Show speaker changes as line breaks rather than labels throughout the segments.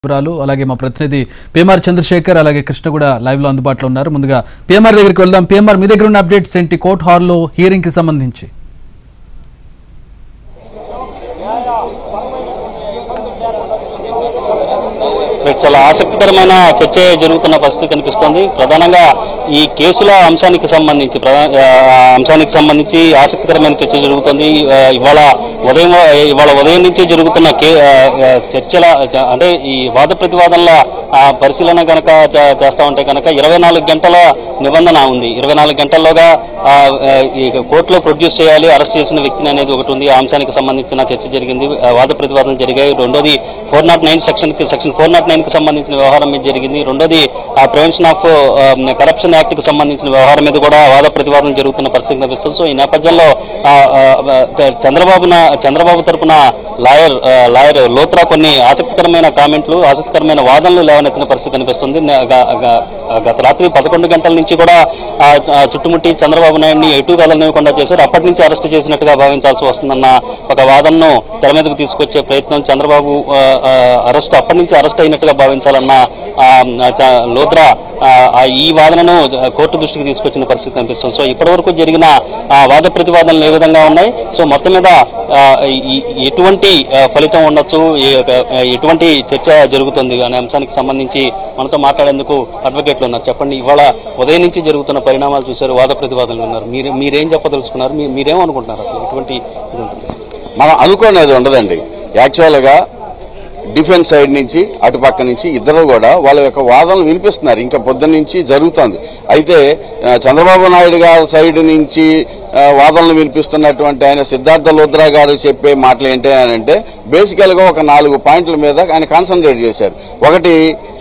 వివరాలు అలాగే మా ప్రతినిధి పిఎంఆర్ చంద్రశేఖర్ అలాగే కృష్ణ కూడా లైవ్ లో అందుబాటులో ఉన్నారు ముందుగా పిఎంఆర్ దగ్గరికి వెళ్దాం పిఎంఆర్ మీ దగ్గర ఉన్న అప్డేట్స్ ఏంటి కోర్ట్ హాల్లో హియరింగ్ కి సంబంధించి
ఇక్కడ చాలా ఆసక్తికరమైన చర్చ జరుగుతున్న పరిస్థితి కనిపిస్తోంది ప్రధానంగా ఈ కేసుల అంశానికి సంబంధించి ప్రధా- ఆ, అంశానికి సంబంధించి ఆసక్తికరమైన చర్చ జరుగుతుంది ఆ, ఇవాళ ఉదయం ఇవాళ ఉదయం నుంచి జరుగుతున్న కే ఆ, ఆ, చర్చల చ- అంటే ఈ వాద ప్రతివాదనల ఆ, పరిశీలన కనుక చే- చేస్తా ఉంటే కనుక ఇరవై నాలుగు గంటల నిబంధన ఉంది ఇరవై నాలుగు గంటల్లోగా ఆ, ఆ, ఈ కోర్టులో ప్రొడ్యూస్ చేయాలి అరెస్ట్ చేసిన వ్యక్తిని అనేది ఒకటి ఉంది ఆ అంశానికి సంబంధించిన చర్చ జరిగింది ఆ, వాద ప్రతివాదనలు జరిగాయి రెండోది ఫోర్ నాట్ నైన్ సెక్షన్ కి సెక్షన్ ఫోర్ నాట్ నైన్ కి సంబంధించిన వ్యవహారం మీద జరిగింది రెండోది ప్రివెన్షన్ ఆఫ్ కరప్షన్ యాక్ట్ కి సంబంధించిన వ్యవహారం మీద కూడా వాద ప్రతివాదన జరుగుతున్న పరిస్థితి కనిపిస్తుంది సో ఈ నేపథ్యంలో ఆ, ఆ, ఆ, చంద్రబాబు నా- చంద్రబాబు తరపున లాయర్ ఆ, లాయర్ లోత్రా కొన్ని ఆసక్తికరమైన కామెంట్లు ఆసక్తికరమైన వాదనలు లేవనెత్తిన పరిస్థితి కనిపిస్తుంది న- గ- గ- గత రాత్రి పదకొండు గంటల నుంచి కూడా ఆ, ఆ, చుట్టుముట్టి చంద్రబాబు నాయుడిని ఎటు కదలనివ్వకుండా చేశారు అప్పటి నుంచి అరెస్ట్ చేసినట్టుగా భావించాల్సి వస్తుందన్న ఒక వాదనను తెర మీదకు తీసుకొచ్చే ప్రయత్నం చంద్రబాబు ఆ, ఆ, అరెస్ట్ అప్పటి నుంచి అరెస్ట్ అయినట్టుగా భావించాలన్న ఆ, చ- లోత్రా ఆ, ఆ ఈ వాదనను కోర్టు దృష్టికి తీసుకొచ్చిన పరిస్థితి కనిపిస్తుంది సో ఇప్పటివరకు జరిగిన ఆ, వాద ప్రతివాదనలు ఏ విధంగా ఉన్నాయి సో మొత్తం మీద ఆ, ఈ- ఈ- ఎటువంటి ఆ, ఫలితం ఉండొచ్చు ఏ- ఆ, ఎటువంటి చర్చ జరుగుతుంది అనే అంశానికి సంబంధించి మనతో మాట్లాడేందుకు అడ్వకేట్లు ఉన్నారు చెప్పండి ఇవాళ ఉదయం నుంచి జరుగుతున్న పరిణామాలు చూశారు వాద ప్రతివాదనలు ఉన్నారు మీరు మీరేం చెప్పదలుచుకున్నారు మీ- మీరేం అనుకుంటున్నారు అసలు ఎటువంటి ఇది ఉంటుంది
మనం అనుకునేది ఉండదండి యాక్చువల్గా డిఫెన్స్ సైడ్ నుంచి అటుపక్క నుంచి ఇద్దరు కూడా వాళ్ళ యొక్క వాదనలు వినిపిస్తున్నారు ఇంకా పొద్దున్న నుంచి జరుగుతుంది అయితే ఆ, చంద్రబాబు నాయుడు గారి సైడ్ నుంచి ఆ, వాదనలు వినిపిస్తున్నటువంటి ఆయన సిద్ధార్థ లుద్రా గారు చెప్పే మాటలు ఏంటి అని అంటే బేసికల్గా ఒక నాలుగు పాయింట్ల మీద ఆయన కాన్సన్ట్రేట్ చేశారు ఒకటి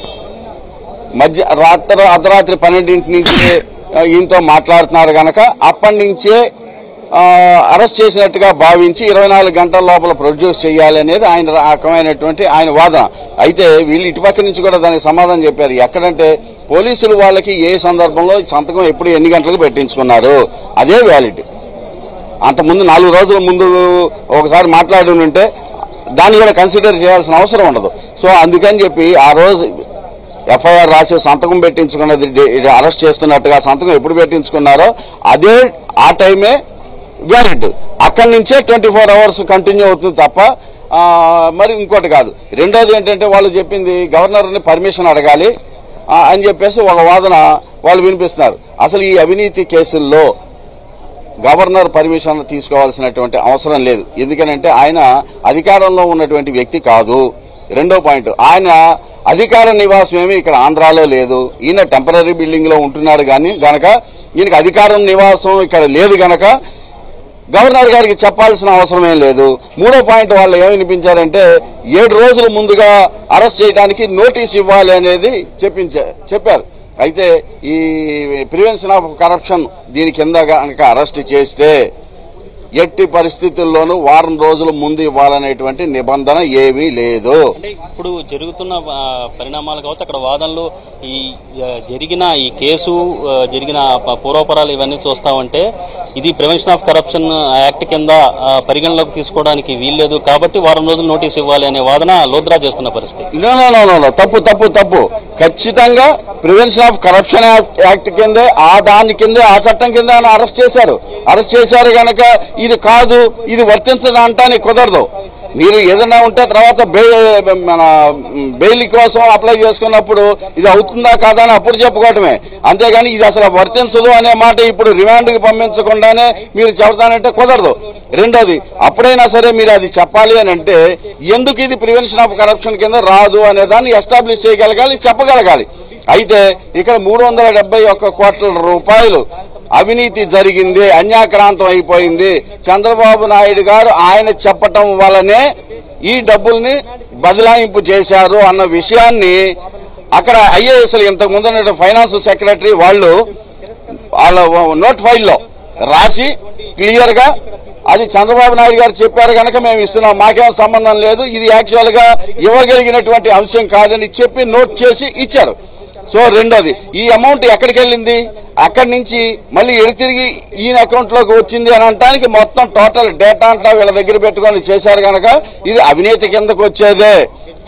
మధ్య రాత్రి అర్ధరాత్రి పన్నెండింటి నుంచి ఆ, ఈయనతో మాట్లాడుతున్నారు గనక అప్పటి నుంచే ఆ, అరెస్ట్ చేసినట్టుగా భావించి ఇరవై నాలుగు గంటల లోపల ప్రొడ్యూస్ చేయాలి అనేది ఆయన రకమైనటువంటి ఆయన వాదన అయితే వీళ్ళు ఇటుపక్క నుంచి కూడా దానికి సమాధానం చెప్పారు ఎక్కడంటే పోలీసులు వాళ్ళకి ఏ సందర్భంలో సంతకం ఎప్పుడు ఎన్ని గంటలకు పెట్టించుకున్నారు అదే వ్యాలిడ్ అంతకుముందు నాలుగు రోజుల ముందు ఒకసారి మాట్లాడి ఉంటే దాన్ని కూడా కన్సిడర్ చేయాల్సిన అవసరం ఉండదు సో అందుకని చెప్పి ఆ రోజు ఎఫ్ఐఆర్ రాసి సంతకం పెట్టించుకున్నది డి- ఇది అరెస్ట్ చేస్తున్నట్టుగా సంతకం ఎప్పుడు పెట్టించుకున్నారో అదే ఆ టైమే వ్యాలిడ్ అక్కడి నుంచే ట్వంటీ ఫోర్ అవర్స్ కంటిన్యూ అవుతుంది తప్ప ఆ, మరి ఇంకోటి కాదు రెండోది ఏంటంటే వాళ్ళు చెప్పింది గవర్నర్ని పర్మిషన్ అడగాలి ఆ, అని చెప్పేసి ఒక వాదన వాళ్ళు వినిపిస్తున్నారు అసలు ఈ అవినీతి కేసుల్లో గవర్నర్ పర్మిషన్ తీసుకోవాల్సినటువంటి అవసరం లేదు ఎందుకనంటే ఆయన అధికారంలో ఉన్నటువంటి వ్యక్తి కాదు రెండో పాయింట్ ఆయన అధికార నివాసం ఏమి ఇక్కడ ఆంధ్రాలో లేదు ఈయన టెంపరీ బిల్డింగ్ లో ఉంటున్నాడు కానీ గనక ఈయనకి అధికారం నివాసం ఇక్కడ లేదు గనక గవర్నర్ గారికి చెప్పాల్సిన అవసరం ఏం లేదు మూడో పాయింట్ వాళ్ళు ఏమి వినిపించారంటే ఏడు రోజుల ముందుగా అరెస్ట్ చేయడానికి నోటీస్ ఇవ్వాలి అనేది చెప్పించా చెప్పారు అయితే ఈ ప్రివెన్షన్ ఆఫ్ కరప్షన్ దీని కింద కనుక అరెస్ట్ చేస్తే ఎట్టి పరిస్థితుల్లోనూ వారం రోజుల ముందు ఇవ్వాలనేటువంటి నిబంధన ఏమీ లేదు
అంటే ఇప్పుడు జరుగుతున్న ఆ, పరిణామాలు కావచ్చు అక్కడ వాదనలు ఈ ఆ, జరిగిన ఈ కేసు ఆ, జరిగిన ప- పూర్వపరాలు ఇవన్నీ చూస్తా ఉంటే ఇది ప్రివెన్షన్ ఆఫ్ కరప్షన్ యాక్ట్ కింద ఆ, పరిగణలోకి తీసుకోవడానికి వీల్లేదు కాబట్టి వారం రోజులు నోటీస్ ఇవ్వాలి అనే వాదన లోద్రా చేస్తున్న పరిస్థితి
no no no no no తప్పు తప్పు తప్పు ఖచ్చితంగా ప్రివెన్షన్ ఆఫ్ కరప్షన్ యాక్ట్ కిందే ఆ దాని కిందే ఆ చట్టం కింద ఆయన అరెస్ట్ చేశారు అరెస్ట్ చేశారు గనక ఇది కాదు ఇది వర్తించదు అంటానికి కుదరదు మీరు ఏదైనా ఉంటే తర్వాత బే మన బెయిల్ కోసం అప్లై చేసుకున్నప్పుడు ఇది అవుతుందా కాదా అని అప్పుడు చెప్పుకోవటమే అంతేగాని ఇది అసలు వర్తించదు అనే మాట ఇప్పుడు రిమాండ్కి పంపించకుండానే మీరు చెబుతానంటే కుదరదు రెండోది అప్పుడైనా సరే మీరు అది చెప్పాలి అని అంటే ఎందుకు ఇది ప్రివెన్షన్ ఆఫ్ కరప్షన్ కింద రాదు అనే దాన్ని ఎస్టాబ్లిష్ చేయగలగాలి చెప్పగలగాలి అయితే ఇక్కడ మూడు వందల డెబ్బై ఒక్క కోట్ల రూపాయలు అవినీతి జరిగింది అన్యాక్రాంతం అయిపోయింది చంద్రబాబు నాయుడు గారు ఆయన చెప్పటం వల్లనే ఈ డబ్బుల్ని బదలాయింపు చేశారు అన్న విషయాన్ని అక్కడ ఐఏఎస్లు ఇంతకు ముందు ఫైనాన్స్ సెక్రటరీ వాళ్ళు వాళ్ళ నోట్ ఫైల్లో రాసి క్లియర్ గా అది చంద్రబాబు నాయుడు గారు చెప్పారు కనుక మేము ఇస్తున్నాం మాకేం సంబంధం లేదు ఇది యాక్చువల్ గా ఇవ్వగలిగినటువంటి అంశం కాదని చెప్పి నోట్ చేసి ఇచ్చారు సో రెండోది ఈ అమౌంట్ ఎక్కడికి వెళ్ళింది అక్కడి నుంచి మళ్ళీ ఎడి తిరిగి ఈయన అకౌంట్ లోకి వచ్చింది అని అనడానికి మొత్తం టోటల్ డేటా అంతా వీళ్ళ దగ్గర పెట్టుకొని చేశారు కనుక ఇది అవినీతి కిందకు వచ్చేదే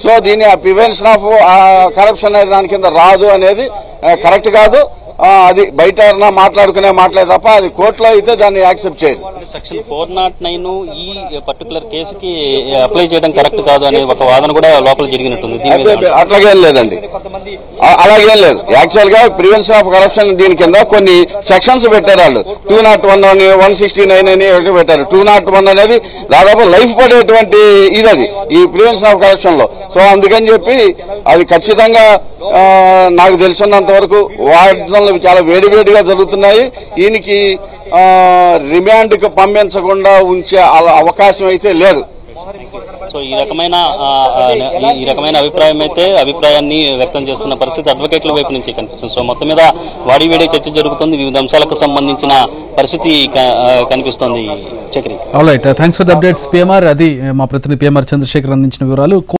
సో దీని ప్రివెన్షన్ ఆఫ్ కరప్షన్ అనేది దాని కింద రాదు అనేది కరెక్ట్ కాదు ఆ, అది బయట ఎవరన్నా మాట్లాడుకునే మాటలే తప్ప అది కోర్టులో అయితే దాన్ని యాక్సెప్ట్ చేయరు
సెక్షన్ ఫోర్ నాట్ నైన్ ఈ పర్టికులర్ కేసుకి అప్లై చేయడం కరెక్ట్ కాదు అనే ఒక వాదన కూడా లోపల జరిగినట్టుంది దీని మీద
అబ్బే, అట్లాగేం లేదండి ఆ- అలాగేం లేదు యాక్చువల్ గా ప్రివెన్షన్ ఆఫ్ కరప్షన్ దీని కింద కొన్ని సెక్షన్స్ పెట్టారు వాళ్ళు టూ నాట్ వన్ అని వన్ సిక్స్టీ నైన్ అని ఒకటి పెట్టారు టూ నాట్ వన్ అనేది దాదాపు లైఫ్ పడేటువంటి ఇది అది ఈ ప్రివెన్షన్ ఆఫ్ కరప్షన్ లో సో అందుకని చెప్పి అది ఖచ్చితంగా ఆ, నాకు తెలిసినంత వరకు వాటిలో చాలా వేడివేడిగా జరుగుతున్నాయి ఈయనకి రిమాండ్ కు పంపించకుండా ఉంచే అల- అవకాశం అయితే లేదు
సో ఈ రకమైన ఆ, ఆ, ఈ- ఈ రకమైన అభిప్రాయం అయితే అభిప్రాయాన్ని వ్యక్తం చేస్తున్న పరిస్థితి అడ్వకేట్ల వైపు నుంచి కనిపిస్తుంది సో మొత్తం మీద వాడి వేడే చర్చ జరుగుతుంది వివిధ అంశాలకు సంబంధించిన పరిస్థితి క- ఆ, కనిపిస్తోంది Chakri
all right thanks for the updates PMR అది మా ప్రతినిధి పిఎంఆర్ చంద్రశేఖర్ అందించిన వివరాలు